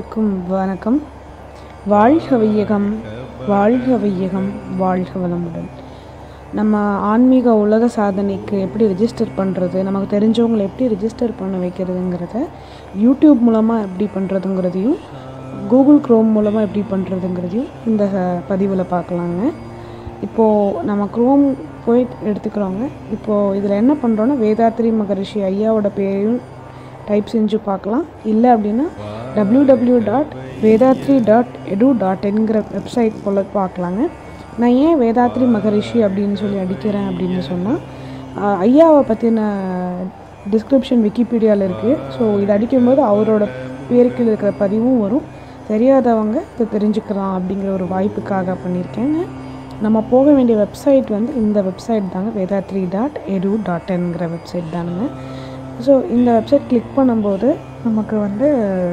அனைவருக்கும் வணக்கம் வாழ்க வையகம் வாழ்க வையகம் வாழ்க வளமுடன் நம்ம ஆன்மீக உலக சாதனைக்கு எப்படி ரெஜிஸ்டர் பண்ணுறது நமக்கு தெரிஞ்சவங்களை எப்படி ரெஜிஸ்டர் பண்ண வைக்கிறதுங்கிறத யூடியூப் மூலமாக எப்படி பண்ணுறதுங்கிறதையும் கூகுள் க்ரோம் மூலமாக எப்படி பண்ணுறதுங்கிறதையும் இந்த பதிவில் பார்க்கலாங்க இப்போது நம்ம க்ரோம் போய் எடுத்துக்கிறோங்க இப்போது இதில் என்ன பண்ணுறோன்னா வேதாத்ரி மகரிஷி ஐயாவோட பேரையும் டைப் செஞ்சு பார்க்கலாம் இல்லை அப்படின்னா W W dot Vethathiri dot edu dot என்கிற வெப்சைட் போல் பார்க்கலாங்க நான் ஏன் வேதாத்ரி மகரிஷி அப்படின்னு சொல்லி அடிக்கிறேன் அப்படின்னு சொன்னால் ஆஹ், ஐயாவை பற்றின டிஸ்கிரிப்ஷன் விக்கிபீடியாவில் இருக்குது ஸோ இது அடிக்கும்போது அவரோட பேருக்கு இருக்கிற பதிவும் வரும் தெரியாதவங்க இதை தெரிஞ்சுக்கலாம் அப்படிங்கிற ஒரு வாய்ப்புக்காக பண்ணியிருக்கேங்க நம்ம போக வேண்டிய வெப்சைட் வந்து இந்த வெப்சைட் தாங்க வேதாத்ரி டாட் எடு டாட் என்கிற வெப்சைட் தானுங்க ஸோ இந்த வெப்சைட் கிளிக் பண்ணும்போது நமக்கு வந்து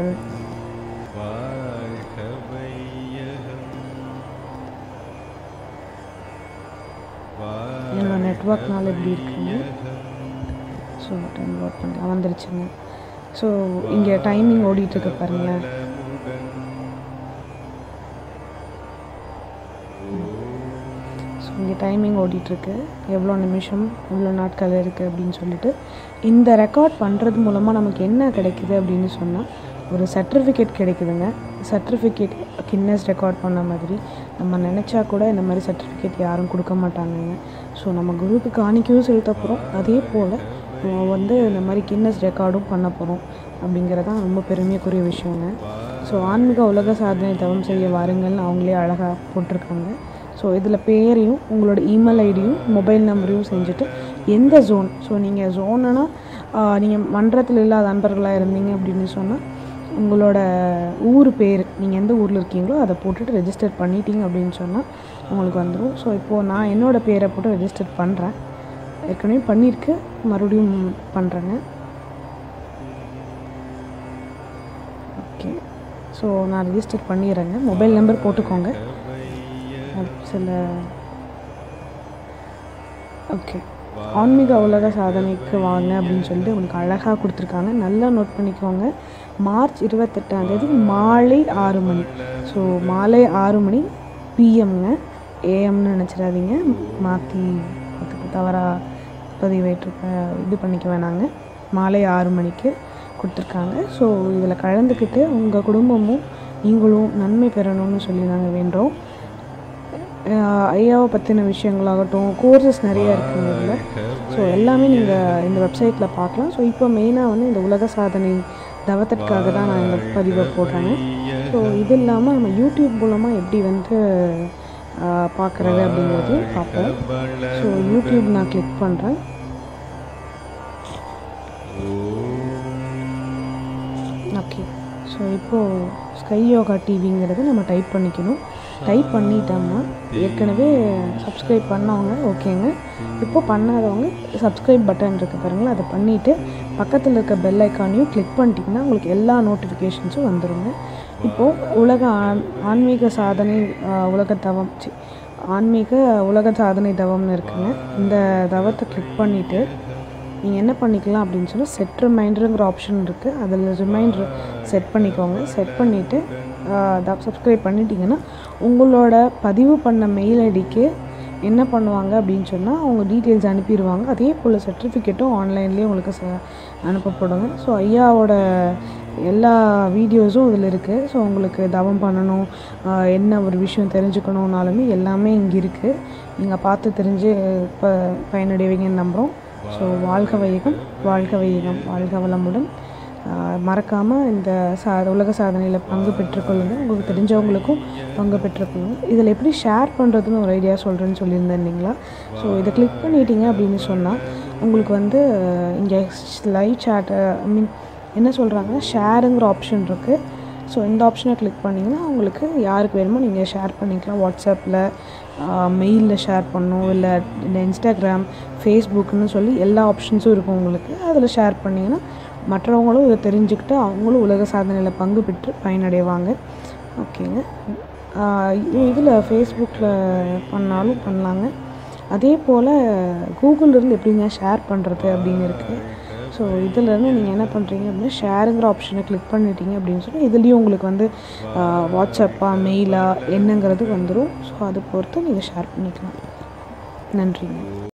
என்னோட நெட்ஒர்க்னால எப்படி இருக்குங்க ஸோ டைம் நோட் பண்ணலாம் வந்துருச்சுங்க ஸோ இங்கே டைமிங் ஓடிட்டுருக்கு பாருங்களேன் ஸோ இங்கே டைமிங் ஓடிட்டுருக்கு எவ்வளோ நிமிஷம் எவ்வளோ நாட்கள் இருக்குது அப்படின்னு சொல்லிட்டு இந்த ரெக்கார்ட் பண்ணுறது மூலமாக நமக்கு என்ன கிடைக்குது அப்படின்னு சொன்னால் ஒரு சர்டிஃபிகேட் கிடைக்குதுங்க சர்டிஃபிகேட் கின்னஸ் ரெக்கார்ட் பண்ண மாதிரி நம்ம நினச்சா கூட இந்த மாதிரி சர்டிஃபிகேட் யாரும் கொடுக்க மாட்டாங்கங்க ஸோ நம்ம குருவுக்கு காணிக்கவும் செலுத்த போகிறோம் அதே போல் நம்ம வந்து இந்த மாதிரி கின்னஸ் ரெக்கார்டும் பண்ண போகிறோம் அப்படிங்கிறதான் ரொம்ப பெருமைக்குரிய விஷயங்க ஸோ ஆன்மீக உலக சாதனை தவம் செய்ய வாருங்கள்னு அவங்களே அழகாக போட்டிருக்காங்க ஸோ இதில் பேரையும் உங்களோட இமெயில் ஐடியும் மொபைல் நம்பரையும் செஞ்சுட்டு எந்த ஜோன் ஸோ நீங்கள் ஜோனுனா நீங்கள் மன்றத்தில் இல்லாத நண்பர்களாக இருந்தீங்க அப்படின்னு சொன்னால் உங்களோட ஊர் பேர் நீங்கள் எந்த ஊரில் இருக்கீங்களோ அதை போட்டுட்டு ரெஜிஸ்டர் பண்ணிட்டீங்க அப்படின்னு சொன்னால் உங்களுக்கு வந்துடும் ஸோ இப்போது நான் என்னோடய பேரை போட்டு ரெஜிஸ்டர் பண்ணுறேன் ஏற்கனவே பண்ணியிருக்கு மறுபடியும் பண்ணுறேங்க ஓகே ஸோ நான் ரெஜிஸ்டர் பண்ணிடுறேங்க மொபைல் நம்பர் போட்டுக்கோங்க சில ஓகே ஆன்மீக உலக சாதனைக்கு வாங்க அப்படின்னு சொல்லிட்டு உங்களுக்கு அழகாக கொடுத்துருக்காங்க நல்லா நோட் பண்ணிக்கோங்க மார்ச் இருபத்தெட்டாம் தேதி மாலை ஆறு மணி ஸோ மாலை ஆறு மணி பிஎம்ங்க ஏஎம்னு நினச்சிடாதீங்க மாற்றி அதுக்கு தவறாக பதிவேற்று இது பண்ணிக்க வேணாங்க மாலை ஆறு மணிக்கு கொடுத்துருக்காங்க ஸோ இதில் கலந்துக்கிட்டு உங்கள் குடும்பமும் நீங்களும் நன்மை பெறணும்னு சொல்லி நாங்கள் வேண்டுறோம் அஹ் ஐயாவை பற்றின விஷயங்களாகட்டும் கோர்சஸ் நிறைய இருக்குங்க இதில் ஸோ எல்லாமே நீங்கள் இந்த வெப்சைட்டில் பார்க்கலாம் ஸோ இப்போ மெயினாக வந்து இந்த உலக சாதனை தவத்திற்காக தான் நான் இந்த பதிவை போடுறேங்க ஸோ இது இல்லாமல் நம்ம யூடியூப் மூலமாக எப்படி வந்து அஹ், பார்க்குறது அப்படிங்கிறதையும் பார்ப்போம் ஸோ யூடியூப் நான் கிளிக் பண்ணுறேன் ஓகே ஸோ இப்போது ஸ்கை யோகா டிவிங்கிறது நம்ம டைப் பண்ணிக்கணும் டைப் பண்ணிட்டோம்னா ஏற்கனவே சப்ஸ்கிரைப் பண்ணவங்க ஓகேங்க இப்போ பண்ணாதவங்க சப்ஸ்கிரைப் பட்டன் இருக்குது பாருங்களா அதை பண்ணிவிட்டு பக்கத்தில் இருக்க பெல் ஐக்கானையும் கிளிக் பண்ணிட்டீங்கன்னா உங்களுக்கு எல்லா நோட்டிஃபிகேஷன்ஸும் வந்துருங்க இப்போது உலக ஆன் ஆன்மீக சாதனை ஆஹ், உலக தவம் சி ஆன்மீக உலக சாதனை தவம்னு இருக்குங்க இந்த தவத்தை கிளிக் பண்ணிவிட்டு நீங்கள் என்ன பண்ணிக்கலாம் அப்படின்னு சொன்னால் செட் ரிமைண்டருங்கிற ஆப்ஷன் இருக்குது அதில் ரிமைண்டர் செட் பண்ணிக்கோங்க செட் பண்ணிவிட்டு சப்ஸ்கிரைப் பண்ணிட்டீங்கன்னா உங்களோட பதிவு பண்ண மெயில் ஐடிக்கு என்ன பண்ணுவாங்க அப்படின்னு சொன்னால் அவங்க டீட்டெயில்ஸ் அனுப்பிடுவாங்க அதே போல் சர்டிஃபிகேட்டும் ஆன்லைன்லேயே உங்களுக்கு ச அனுப்பப்படுங்க ஸோ ஐயாவோட எல்லா வீடியோஸும் இதில் இருக்குது ஸோ உங்களுக்கு தவம் பண்ணணும் ஆஹ் என்ன ஒரு விஷயம் தெரிஞ்சுக்கணுன்னாலுமே எல்லாமே இங்கே இருக்குது நீங்கள் பார்த்து தெரிஞ்சு ப பயனடைவீங்கன்னு நம்புகிறோம் ஸோ வாழ்க வையகம் வாழ்க வையகம் வாழ்க வளமுடன் மறக்காமல் இந்த சா உலக சாதனையில் பங்கு பெற்றுக்கொள்ளுங்க உங்களுக்கு தெரிஞ்சவங்களுக்கும் பங்கு பெற்றுக்கொள்ளுங்க இதில் எப்படி ஷேர் பண்ணுறதுன்னு ஒரு ஐடியா சொல்கிறேன்னு சொல்லியிருந்தேன் இல்லைங்களா ஸோ இதை கிளிக் பண்ணிட்டீங்க அப்படின்னு சொன்னால் உங்களுக்கு வந்து இங்கே லைவ் சேட்டு ஐ மீன் என்ன சொல்கிறாங்கன்னா ஷேருங்கிற ஆப்ஷன் இருக்குது ஸோ இந்த ஆப்ஷனை கிளிக் பண்ணிங்கன்னா உங்களுக்கு யாருக்கு வேணுமோ நீங்கள் ஷேர் பண்ணிக்கலாம் வாட்ஸ்அப்பில் மெயிலில் ஷேர் பண்ணணும் இல்லை இந்த இன்ஸ்டாகிராம் ஃபேஸ்புக்குன்னு சொல்லி எல்லா ஆப்ஷன்ஸும் இருக்கும் உங்களுக்கு அதில் ஷேர் பண்ணிங்கன்னா மற்றவங்களும் இதை தெரிஞ்சுக்கிட்டு அவங்களும் உலக சாதனையில் பங்கு பெற்று பயனடைவாங்க ஓகேங்க இதில் ஃபேஸ்புக்கில் பண்ணாலும் பண்ணலாங்க அதே போல் கூகுளிலேருந்து எப்படிங்க ஷேர் பண்ணுறது அப்படின்னு இருக்குது ஸோ இதிலேருந்து நீங்கள் என்ன பண்ணுறீங்க அப்படின்னா ஷேருங்கிற ஆப்ஷனை கிளிக் பண்ணிட்டீங்க அப்படின்னு சொன்னால் இதுலேயும் உங்களுக்கு வந்து வாட்ஸ்அப்பா மெயிலா என்னங்கிறது வந்துடும் ஸோ அதை பொறுத்து நீங்கள் ஷேர் பண்ணிக்கலாம் நன்றிங்க